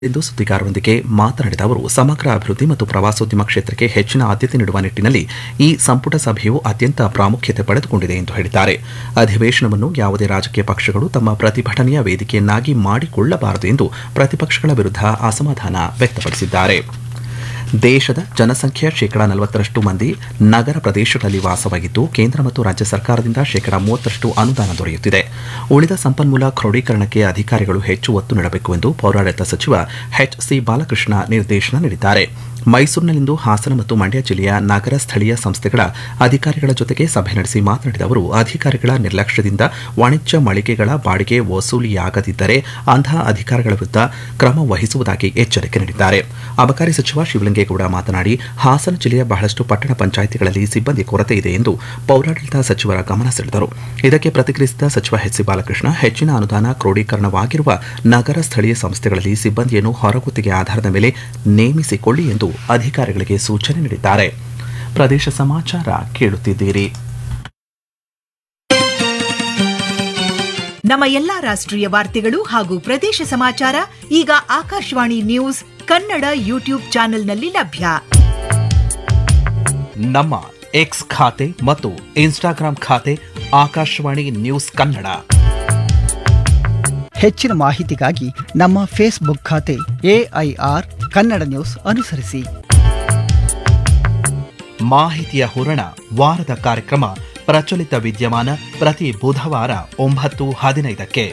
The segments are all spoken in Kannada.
ಇಂದು ಸುದ್ದಿಗಾರರೊಂದಿಗೆ ಮಾತನಾಡಿದ ಅವರು ಸಮಗ್ರ ಅಭಿವೃದ್ಧಿ ಮತ್ತು ಪ್ರವಾಸೋದ್ಯಮ ಕ್ಷೇತ್ರಕ್ಕೆ ಹೆಚ್ಚಿನ ಆದ್ಯತೆ ನೀಡುವ ನಿಟ್ಟಿನಲ್ಲಿ ಈ ಸಂಪುಟ ಸಭೆಯು ಅತ್ಯಂತ ಪ್ರಾಮುಖ್ಯತೆ ಪಡೆದುಕೊಂಡಿದೆ ಎಂದು ಹೇಳಿದ್ದಾರೆ ಅಧಿವೇಶನವನ್ನು ಯಾವುದೇ ರಾಜಕೀಯ ಪಕ್ಷಗಳು ತಮ್ಮ ಪ್ರತಿಭಟನೆಯ ವೇದಿಕೆಯನ್ನಾಗಿ ಮಾಡಿಕೊಳ್ಳಬಾರದು ಎಂದು ಪ್ರತಿಪಕ್ಷಗಳ ವಿರುದ್ಧ ಅಸಮಾಧಾನ ವ್ಯಕ್ತಪಡಿಸಿದ್ದಾರೆ ದೇಶದ ಜನಸಂಖ್ಯೆಯ ಶೇಕಡಾ ನಲವತ್ತರಷ್ಟು ಮಂದಿ ನಗರ ಪ್ರದೇಶಗಳಲ್ಲಿ ವಾಸವಾಗಿದ್ದು ಕೇಂದ್ರ ಮತ್ತು ರಾಜ್ಯ ಸರ್ಕಾರದಿಂದ ಶೇಕಡಾ ಮೂವತ್ತರಷ್ಟು ಅನುದಾನ ದೊರೆಯುತ್ತಿದೆ ಉಳಿದ ಸಂಪನ್ಮೂಲ ಕ್ರೋಢೀಕರಣಕ್ಕೆ ಅಧಿಕಾರಿಗಳು ಹೆಚ್ಚು ಒತ್ತು ನೀಡಬೇಕು ಎಂದು ಪೌರಾಡಳಿತ ಸಚಿವ ಎಚ್ ಸಿ ಬಾಲಕೃಷ್ಣ ನಿರ್ದೇಶನ ನೀಡಿದ್ದಾರೆ ಮೈಸೂರಿನಲ್ಲಿಂದು ಹಾಸನ ಮತ್ತು ಮಂಡ್ಯ ಜಿಲ್ಲೆಯ ನಗರ ಸ್ಥಳೀಯ ಸಂಸ್ಥೆಗಳ ಅಧಿಕಾರಿಗಳ ಜೊತೆಗೆ ಸಭೆ ನಡೆಸಿ ಮಾತನಾಡಿದ ಅವರು ಅಧಿಕಾರಿಗಳ ನಿರ್ಲಕ್ಷ್ಯದಿಂದ ವಾಣಿಜ್ಯ ಮಳಿಗೆಗಳ ಬಾಡಿಗೆ ವಸೂಲಿಯಾಗದಿದ್ದರೆ ಅಂತಹ ಅಧಿಕಾರಿಗಳ ವಿರುದ್ಧ ಕ್ರಮ ವಹಿಸುವುದಾಗಿ ಎಚ್ಚರಿಕೆ ನೀಡಿದ್ದಾರೆ ಅಬಕಾರಿ ಸಚಿವ ಶಿವಲಿಂಗೇಗೌಡ ಮಾತನಾಡಿ ಹಾಸನ ಜಿಲ್ಲೆಯ ಬಹಳಷ್ಟು ಪಟ್ಟಣ ಪಂಚಾಯಿತಿಗಳಲ್ಲಿ ಸಿಬ್ಬಂದಿ ಕೊರತೆ ಇದೆ ಎಂದು ಪೌರಾಡಳಿತ ಸಚಿವರ ಗಮನ ಸೆಳೆದರು ಇದಕ್ಕೆ ಪ್ರತಿಕ್ರಿಯಿಸಿದ ಸಚಿವ ಎಚ್ ಸಿ ಬಾಲಕೃಷ್ಣ ಹೆಚ್ಚಿನ ಅನುದಾನ ಕ್ರೋಢೀಕರಣವಾಗಿರುವ ನಗರ ಸ್ಥಳೀಯ ಸಂಸ್ಥೆಗಳಲ್ಲಿ ಸಿಬ್ಬಂದಿಯನ್ನು ಹೊರಗುತ್ತಿಗೆ ಆಧಾರದ ಮೇಲೆ ನೇಮಿಸಿಕೊಳ್ಳಿ ಎಂದು ಅಧಿಕಾರಿಗಳಿಗೆ ಸೂಚನೆ ನೀಡಿದ್ದಾರೆ ಪ್ರದೇಶ ಸಮಾಚಾರ ಕೇಳುತ್ತಿದ್ದೀರಿ ನಮ್ಮ ಎಲ್ಲಾ ರಾಷ್ಟ್ರೀಯ ವಾರ್ತೆಗಳು ಹಾಗೂ ಪ್ರದೇಶ ಸಮಾಚಾರ ಈಗ ಆಕಾಶವಾಣಿ ನ್ಯೂಸ್ ಕನ್ನಡ ಯೂಟ್ಯೂಬ್ ಚಾನೆಲ್ನಲ್ಲಿ ಲಭ್ಯ ನಮ್ಮ ಎಕ್ಸ್ ಖಾತೆ ಮತ್ತು ಇನ್ಸ್ಟಾಗ್ರಾಂ ಖಾತೆ ಆಕಾಶವಾಣಿ ನ್ಯೂಸ್ ಕನ್ನಡ ಹೆಚ್ಚಿನ ಮಾಹಿತಿಗಾಗಿ ನಮ್ಮ ಫೇಸ್ಬುಕ್ ಖಾತೆ ಎಐಆರ್ ಕನ್ನಡ ನ್ಯೂಸ್ ಅನುಸರಿಸಿ ಮಾಹಿತಿಯ ಹೂರಣ ವಾರದ ಕಾರ್ಯಕ್ರಮ ಪ್ರಚಲಿತ ವಿದ್ಯಮಾನ ಪ್ರತಿ ಬುಧವಾರ ಒಂಬತ್ತು ಹದಿನೈದಕ್ಕೆ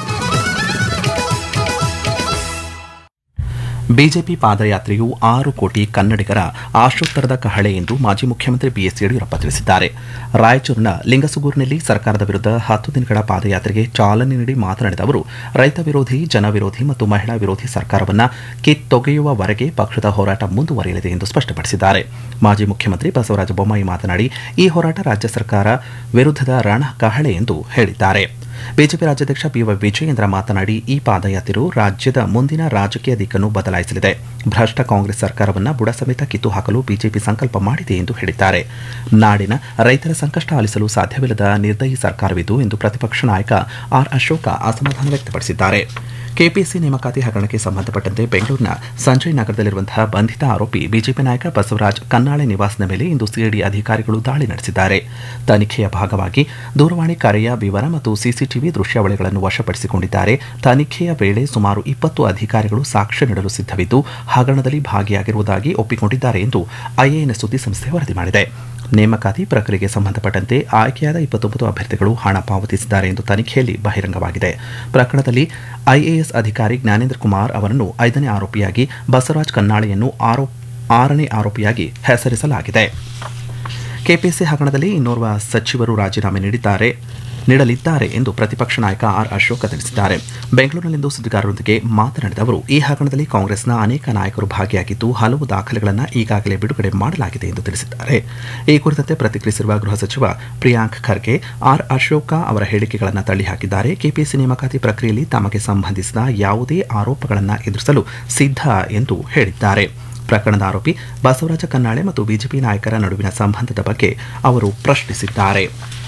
ಬಿಜೆಪಿ ಪಾದಯಾತ್ರೆಯು ಆರು ಕೋಟಿ ಕನ್ನಡಿಗರ ಆಶೋತ್ತರದ ಕಹಳೆ ಎಂದು ಮಾಜಿ ಮುಖ್ಯಮಂತ್ರಿ ಬಿಎಸ್ ಯಡಿಯೂರಪ್ಪ ತಿಳಿಸಿದ್ದಾರೆ ರಾಯಚೂರಿನ ಲಿಂಗಸುಗೂರಿನಲ್ಲಿ ಸರ್ಕಾರದ ವಿರುದ್ಧ ಹತ್ತು ದಿನಗಳ ಪಾದಯಾತ್ರೆಗೆ ಚಾಲನೆ ನೀಡಿ ಮಾತನಾಡಿದ ಅವರು ರೈತ ವಿರೋಧಿ ಜನ ವಿರೋಧಿ ಮತ್ತು ಮಹಿಳಾ ವಿರೋಧಿ ಸರ್ಕಾರವನ್ನ ಕಿತ್ತೊಗೆಯುವವರೆಗೆ ಪಕ್ಷದ ಹೋರಾಟ ಮುಂದುವರಿಯಲಿದೆ ಎಂದು ಸ್ಪಷ್ಟಪಡಿಸಿದ್ದಾರೆ ಮಾಜಿ ಮುಖ್ಯಮಂತ್ರಿ ಬಸವರಾಜ ಬೊಮ್ಮಾಯಿ ಮಾತನಾಡಿ ಈ ಹೋರಾಟ ರಾಜ್ಯ ಸರ್ಕಾರ ವಿರುದ್ಧದ ರಣ ಕಹಳೆ ಎಂದು ಹೇಳಿದ್ದಾರೆ ಬಿಜೆಪಿ ರಾಜ್ಯಾಧ್ಯಕ್ಷ ಬಿವೈ ವಿಜಯೇಂದ್ರ ಮಾತನಾಡಿ ಈ ಪಾದಯಾತ್ರೆಯು ರಾಜ್ಯದ ಮುಂದಿನ ರಾಜಕೀಯ ದಿಕ್ಕನ್ನು ಬದಲಾಯಿಸಲಿದೆ ಭ್ರಷ್ಟ ಕಾಂಗ್ರೆಸ್ ಸರ್ಕಾರವನ್ನು ಬುಡ ಸಮೇತ ಕಿತ್ತು ಹಾಕಲು ಬಿಜೆಪಿ ಸಂಕಲ್ಪ ಮಾಡಿದೆ ಎಂದು ಹೇಳಿದ್ದಾರೆ ನಾಡಿನ ರೈತರ ಸಂಕಷ್ಟ ಆಲಿಸಲು ಸಾಧ್ಯವಿಲ್ಲದ ನಿರ್ದಯಿ ಸರ್ಕಾರವಿದ್ದು ಎಂದು ಪ್ರತಿಪಕ್ಷ ನಾಯಕ ಆರ್ ಅಶೋಕ ಅಸಮಾಧಾನ ವ್ಯಕ್ತಪಡಿಸಿದ್ದಾರೆ ಕೆಪಿಎಸ್ಸಿ ನೇಮಕಾತಿ ಹಗರಣಕ್ಕೆ ಸಂಬಂಧಪಟ್ಟಂತೆ ಬೆಂಗಳೂರಿನ ಸಂಜಯ್ ನಗರದಲ್ಲಿರುವಂತಹ ಬಂಧಿತ ಆರೋಪಿ ಬಿಜೆಪಿ ನಾಯಕ ಬಸವರಾಜ್ ಕನ್ನಾಳೆ ನಿವಾಸದ ಮೇಲೆ ಇಂದು ಸಿಐಡಿ ಅಧಿಕಾರಿಗಳು ದಾಳಿ ನಡೆಸಿದ್ದಾರೆ ತನಿಖೆಯ ಭಾಗವಾಗಿ ದೂರವಾಣಿ ಕರೆಯ ವಿವರ ಮತ್ತು ಸಿಸಿಟಿವಿ ದೃಶ್ಯಾವಳಿಗಳನ್ನು ವಶಪಡಿಸಿಕೊಂಡಿದ್ದಾರೆ ತನಿಖೆಯ ವೇಳೆ ಸುಮಾರು ಇಪ್ಪತ್ತು ಅಧಿಕಾರಿಗಳು ಸಾಕ್ಷ್ಯ ನೀಡಲು ಸಿದ್ಧವಿದ್ದು ಹಗರಣದಲ್ಲಿ ಭಾಗಿಯಾಗಿರುವುದಾಗಿ ಒಪ್ಪಿಕೊಂಡಿದ್ದಾರೆ ಎಂದು ಐಎಎನ್ಎಸ್ ಸುದ್ದಿಸಂಸ್ಥೆ ವರದಿ ಮಾಡಿದೆ ನೇಮಕಾತಿ ಪ್ರಕ್ರಿಯೆಗೆ ಸಂಬಂಧಪಟ್ಟಂತೆ ಆಯ್ಕೆಯಾದ ಇಪ್ಪತ್ತೊಂಬತ್ತು ಅಭ್ಯರ್ಥಿಗಳು ಹಣ ಪಾವತಿಸಿದ್ದಾರೆ ಎಂದು ತನಿಖೆಯಲ್ಲಿ ಬಹಿರಂಗವಾಗಿದೆ ಪ್ರಕರಣದಲ್ಲಿ ಐಎಎಸ್ ಅಧಿಕಾರಿ ಜ್ಞಾನೇಂದ್ರ ಕುಮಾರ್ ಅವರನ್ನು ಐದನೇ ಆರೋಪಿಯಾಗಿ ಬಸವರಾಜ್ ಕನ್ನಾಳೆಯನ್ನು ಆರೋಪ ಆರನೇ ಆರೋಪಿಯಾಗಿ ಹೆಸರಿಸಲಾಗಿದೆ ಕೆಪಿಎಸ್ಸಿ ಹಗರಣದಲ್ಲಿ ಇನ್ನೋರ್ವ ಸಚಿವರು ರಾಜೀನಾಮೆ ನೀಡಿದ್ದಾರೆ ನೀಡಲಿದ್ದಾರೆ ಎಂದು ಪ್ರತಿಪಕ್ಷ ನಾಯಕ ಆರ್ ಅಶೋಕ ತಿಳಿಸಿದ್ದಾರೆ ಬೆಂಗಳೂರಿನಲ್ಲಿಂದು ಸುದ್ದಿಗಾರರೊಂದಿಗೆ ಮಾತನಾಡಿದ ಅವರು ಈ ಹಗರಣದಲ್ಲಿ ಕಾಂಗ್ರೆಸ್ನ ಅನೇಕ ನಾಯಕರು ಭಾಗಿಯಾಗಿದ್ದು ಹಲವು ದಾಖಲೆಗಳನ್ನು ಈಗಾಗಲೇ ಬಿಡುಗಡೆ ಮಾಡಲಾಗಿದೆ ಎಂದು ತಿಳಿಸಿದ್ದಾರೆ ಈ ಕುರಿತಂತೆ ಪ್ರತಿಕ್ರಿಯಿಸಿರುವ ಗೃಹ ಸಚಿವ ಪ್ರಿಯಾಂಕ್ ಖರ್ಗೆ ಆರ್ ಅಶೋಕ ಅವರ ಹೇಳಿಕೆಗಳನ್ನು ತಳ್ಳಿಹಾಕಿದ್ದಾರೆ ಕೆಪಿಎಸ್ಸಿ ನೇಮಕಾತಿ ಪ್ರಕ್ರಿಯೆಯಲ್ಲಿ ತಮಗೆ ಸಂಬಂಧಿಸಿದ ಯಾವುದೇ ಆರೋಪಗಳನ್ನು ಎದುರಿಸಲು ಸಿದ್ಧ ಎಂದು ಹೇಳಿದ್ದಾರೆ ಪ್ರಕರಣದ ಆರೋಪಿ ಬಸವರಾಜ ಕನ್ನಾಳೆ ಮತ್ತು ಬಿಜೆಪಿ ನಾಯಕರ ನಡುವಿನ ಸಂಬಂಧದ ಬಗ್ಗೆ ಅವರು ಪ್ರಶ್ನಿಸಿದ್ದಾರೆ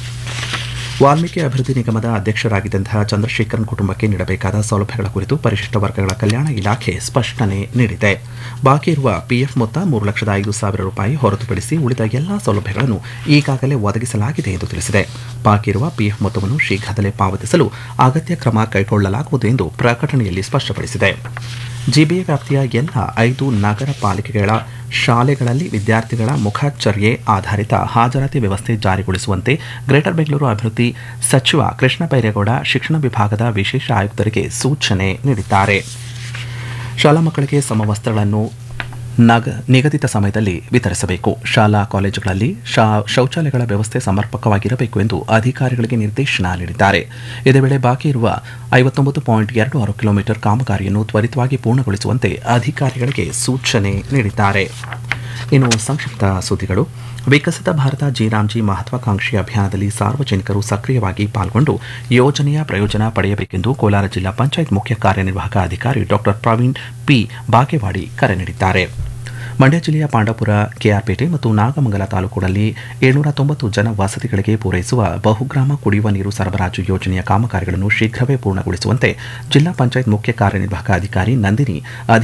ವಾಲ್ಮೀಕಿ ಅಭಿವೃದ್ಧಿ ನಿಗಮದ ಅಧ್ಯಕ್ಷರಾಗಿದ್ದಂತಹ ಚಂದ್ರಶೇಖರನ್ ಕುಟುಂಬಕ್ಕೆ ನೀಡಬೇಕಾದ ಸೌಲಭ್ಯಗಳ ಕುರಿತು ಪರಿಶಿಷ್ಟ ವರ್ಗಗಳ ಕಲ್ಯಾಣ ಇಲಾಖೆ ಸ್ಪಷ್ಟನೆ ನೀಡಿದೆ ಬಾಕಿ ಇರುವ ಪಿಎಫ್ ಮೊತ್ತ ಮೂರು ಲಕ್ಷದ ಐದು ಸಾವಿರ ರೂಪಾಯಿ ಹೊರತುಪಡಿಸಿ ಉಳಿದ ಎಲ್ಲಾ ಸೌಲಭ್ಯಗಳನ್ನು ಈಗಾಗಲೇ ಒದಗಿಸಲಾಗಿದೆ ಎಂದು ತಿಳಿಸಿದೆ ಬಾಕಿ ಇರುವ ಪಿಎಫ್ ಮೊತ್ತವನ್ನು ಶೀಘ್ರದಲ್ಲೇ ಪಾವತಿಸಲು ಅಗತ್ಯ ಕ್ರಮ ಕೈಗೊಳ್ಳಲಾಗುವುದು ಎಂದು ಪ್ರಕಟಣೆಯಲ್ಲಿ ಸ್ಪಷ್ಟಪಡಿಸಿದೆ ಜಿಬಿಎ ವ್ಯಾಪ್ತಿಯ ಎಲ್ಲ ಐದು ನಗರ ಪಾಲಿಕೆಗಳ ಶಾಲೆಗಳಲ್ಲಿ ವಿದ್ಯಾರ್ಥಿಗಳ ಮುಖಚರ್ಯೆ ಆಧಾರಿತ ಹಾಜರಾತಿ ವ್ಯವಸ್ಥೆ ಜಾರಿಗೊಳಿಸುವಂತೆ ಗ್ರೇಟರ್ ಬೆಂಗಳೂರು ಅಭಿವೃದ್ಧಿ ಸಚಿವ ಕೃಷ್ಣ ಬೈರೇಗೌಡ ಶಿಕ್ಷಣ ವಿಭಾಗದ ವಿಶೇಷ ಆಯುಕ್ತರಿಗೆ ಸೂಚನೆ ನೀಡಿದ್ದಾರೆ ಶಾಲಾ ಮಕ್ಕಳಿಗೆ ಸಮವಸ್ತ್ರಗಳನ್ನು ನಗ ನಿಗದಿತ ಸಮಯದಲ್ಲಿ ವಿತರಿಸಬೇಕು ಶಾಲಾ ಕಾಲೇಜುಗಳಲ್ಲಿ ಶೌಚಾಲಯಗಳ ವ್ಯವಸ್ಥೆ ಸಮರ್ಪಕವಾಗಿರಬೇಕು ಎಂದು ಅಧಿಕಾರಿಗಳಿಗೆ ನಿರ್ದೇಶನ ನೀಡಿದ್ದಾರೆ ಇದೇ ವೇಳೆ ಬಾಕಿ ಇರುವ ಐವತ್ತೊಂಬತ್ತು ಪಾಯಿಂಟ್ ಎರಡು ಆರು ಕಿಲೋಮೀಟರ್ ಕಾಮಗಾರಿಯನ್ನು ತ್ವರಿತವಾಗಿ ಪೂರ್ಣಗೊಳಿಸುವಂತೆ ಅಧಿಕಾರಿಗಳಿಗೆ ಸೂಚನೆ ನೀಡಿದ್ದಾರೆ ಇನ್ನು ಸಂಕ್ಷಿಪ್ತ ಸುದ್ದಿಗಳು ವಿಕಸಿತ ಭಾರತ ಜಿರಾಮ್ಜಿ ಮಹತ್ವಾಕಾಂಕ್ಷಿ ಅಭಿಯಾನದಲ್ಲಿ ಸಾರ್ವಜನಿಕರು ಸಕ್ರಿಯವಾಗಿ ಪಾಲ್ಗೊಂಡು ಯೋಜನೆಯ ಪ್ರಯೋಜನ ಪಡೆಯಬೇಕೆಂದು ಕೋಲಾರ ಜಿಲ್ಲಾ ಪಂಚಾಯತ್ ಮುಖ್ಯ ಕಾರ್ಯನಿರ್ವಾಹಕ ಅಧಿಕಾರಿ ಡಾಕ್ಟರ್ ಪ್ರವೀಣ್ ಪಿ ಬಾಗೇವಾಡಿ ಕರೆ ನೀಡಿದ್ದಾರೆ ಮಂಡ್ಯ ಜಿಲ್ಲೆಯ ಪಾಂಡವಪುರ ಕೆಆರ್ಪೇಟೆ ಮತ್ತು ನಾಗಮಂಗಲ ತಾಲೂಕುಗಳಲ್ಲಿ ಏಳ್ನೂರ ತೊಂಬತ್ತು ಜನ ವಸತಿಗಳಿಗೆ ಪೂರೈಸುವ ಬಹುಗ್ರಾಮ ಕುಡಿಯುವ ನೀರು ಸರಬರಾಜು ಯೋಜನೆಯ ಕಾಮಗಾರಿಗಳನ್ನು ಶೀಘ್ರವೇ ಪೂರ್ಣಗೊಳಿಸುವಂತೆ ಜಿಲ್ಲಾ ಪಂಚಾಯತ್ ಮುಖ್ಯ ಕಾರ್ಯನಿರ್ವಾಹಕ ಅಧಿಕಾರಿ ನಂದಿನಿ